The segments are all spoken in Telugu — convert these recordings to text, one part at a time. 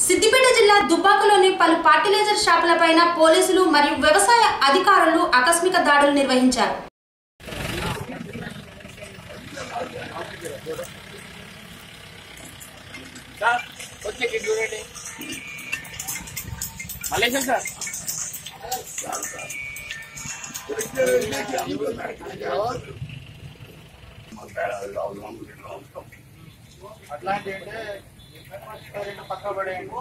సిద్దిపేట జిల్లా దుబ్బాకలోని పలు ఫర్టిలైజర్ షాపులపైన పోలీసులు మరియు వ్యవసాయ అధికారులు ఆకస్మిక దాడులు నిర్వహించారు సార్ వచ్చే కిట్ చూడండి మల్లేశం సార్ అట్లాంటి అంటే రెండు పక్క పడేయండి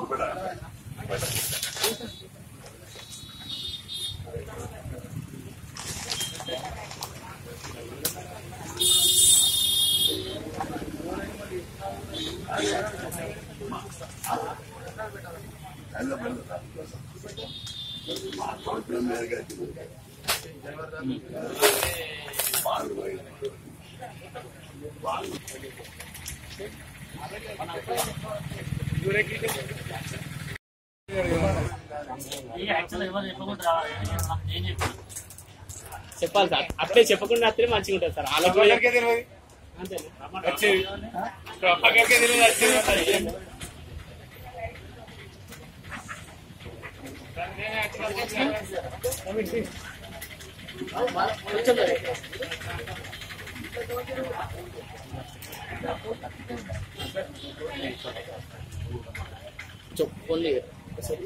చెప్పాలి సార్ అట్లే చెప్పకుండా వస్తే మంచిగా ఉంటుంది సార్ వాళ్ళకి కూడా అంతేనా? చెప్పు, ఓన్లీ ఒకసారి.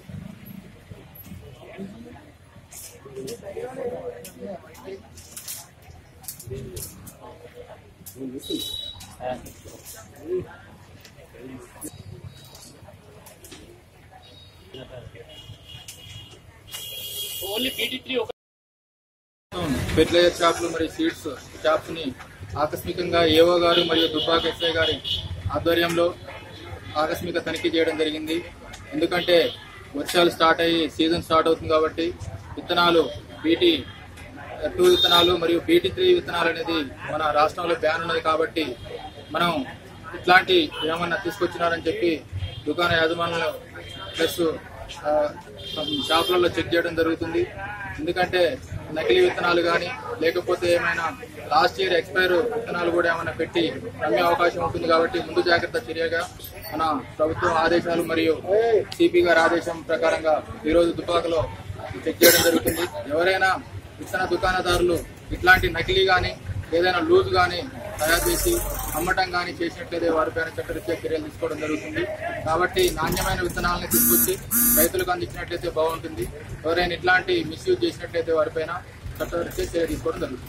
ఓన్లీ పీటీ త్రీ ఒక ఫెర్టిలైజర్ షాపులు మరియు సీడ్స్ షాప్స్ ని ఆకస్మికంగా ఏఓ గారు మరియు దుబ్బాక ఎస్ఐ గారి ఆధ్వర్యంలో ఆకస్మిక తనిఖీ చేయడం జరిగింది ఎందుకంటే వర్షాలు స్టార్ట్ అయ్యి సీజన్ స్టార్ట్ అవుతుంది కాబట్టి విత్తనాలు బీటీ టూ విత్తనాలు మరియు బీటీ త్రీ విత్తనాలు అనేది మన రాష్ట్రంలో బ్యాన్ ఉన్నది కాబట్టి మనం ఇట్లాంటి ఏమన్నా తీసుకొచ్చినారని చెప్పి దుకాణ యాజమాన్యులు ప్లస్ ఆ, షాపులలో చెక్ చేయడం జరుగుతుంది ఎందుకంటే నకిలీ విత్తనాలు కానీ లేకపోతే ఏమైనా లాస్ట్ ఇయర్ ఎక్స్పైర్ విత్తనాలు కూడా ఏమైనా పెట్టి నమ్మే అవకాశం ఉంటుంది కాబట్టి ముందు జాగ్రత్త చర్యగా మన ప్రభుత్వం ఆదేశాలు మరియు సిపి గారి ఆదేశం ప్రకారంగా ఈరోజు దుబాకలో చెక్ చేయడం జరుగుతుంది ఎవరైనా విత్తన దుకాణదారులు ఇట్లాంటి నకిలీ గాని ఏదైనా లూజ్ గాని తయారు చేసి అమ్మటం గాని చేసినట్లయితే వారిపైన చట్టరీత్యా చర్యలు తీసుకోవడం జరుగుతుంది కాబట్టి నాణ్యమైన విత్తనాలను తీసుకొచ్చి రైతులకు అందించినట్లయితే బాగుంటుంది ఎవరైనా ఇట్లాంటి మిస్యూజ్ చేసినట్లయితే వారిపైన చట్టరీత్యా చర్య తీసుకోవడం జరుగుతుంది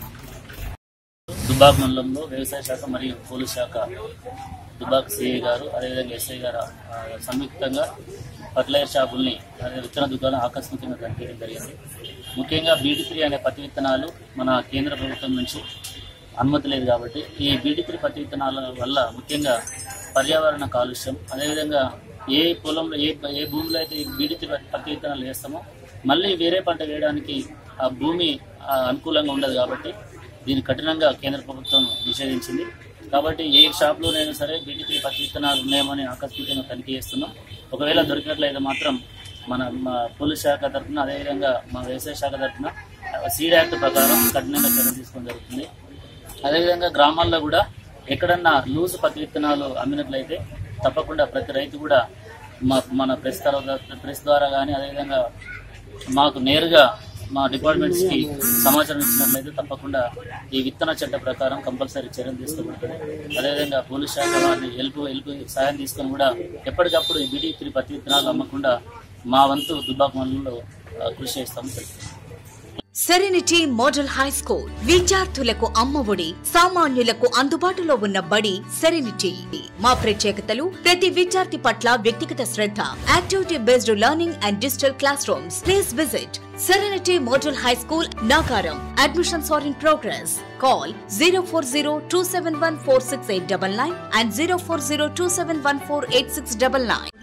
దుబాక్ మండలంలో వ్యవసాయ శాఖ మరియు పోలీస్ శాఖ దుబాక్ సిఐ గారు అదేవిధంగా ఎస్ఐ గారు ఆ, సంయుక్తంగా ఫర్టిలైజర్ షాపుల్ని అదే విత్తన దుకాణం ఆకస్మికంగా తనిఖీ చేయడం జరిగింది ముఖ్యంగా బీటీ త్రీ అనే పత్తి విత్తనాలు మన కేంద్ర ప్రభుత్వం నుంచి అనుమతి లేదు కాబట్టి ఈ బీటీ త్రీ పత్తి విత్తనాల వల్ల ముఖ్యంగా పర్యావరణ కాలుష్యం అదేవిధంగా ఏ పొలంలో ఏ ఏ భూమిలో అయితే ఈ బీటీ త్రీ పత్తి విత్తనాలు వేస్తామో మళ్ళీ వేరే పంట వేయడానికి ఆ భూమి ఆ, అనుకూలంగా ఉండదు కాబట్టి దీన్ని కఠినంగా కేంద్ర ప్రభుత్వం నిషేధించింది కాబట్టి ఏ షాప్లోనైనా సరే బీటీ త్రీ పత్తి విత్తనాలు ఉన్నాయేమని ఆకస్మికంగా తనిఖీ చేస్తున్నాం ఒకవేళ దొరికినట్లయితే మాత్రం మన మా పోలీస్ శాఖ తరఫున అదేవిధంగా మా వ్యవసాయ శాఖ తరఫున సీడ్ యాక్ట్ ప్రకారం కఠినంగా చర్య తీసుకోవడం జరుగుతుంది అదేవిధంగా గ్రామాల్లో కూడా ఎక్కడన్నా లూజ్ పత్తి విత్తనాలు అమ్మినట్లయితే తప్పకుండా ప్రతి రైతు కూడా మా మన ప్రెస్ తర్వాత ప్రెస్ ద్వారా కానీ అదేవిధంగా మాకు నేరుగా మా డిపార్ట్మెంట్స్ కి సమాచారం ఇచ్చినట్లయితే తప్పకుండా ఈ విత్తన చట్ట ప్రకారం కంపల్సరీ చర్యలు తీసుకోబడుతుంది అదేవిధంగా పోలీస్ శాఖ వారిని హెల్ప్ హెల్ప్ సాయం తీసుకొని కూడా ఎప్పటికప్పుడు ఈ బీటీ త్రీ పత్తి విత్తనాలు అమ్మకుండా మా వంతు దుబ్బాక మండలంలో ఆ, కృషి చేస్తామని తెలుస్తుంది సెరెనిటీ మోడల్ హై స్కూల్ విద్యార్థులకు అమ్మఒడి సామాన్యులకు అందుబాటులో ఉన్న బడి సెరెనిటీ మా ప్రత్యేకతలు ప్రతి విద్యార్థి పట్ల వ్యక్తిగత శ్రద్ధ activity based learning and digital class rooms please visit Serenity model high school నాకారం admissions are in progress call zero four zero two seven one four six eight double nine and zero four zero two seven one four eight six double nine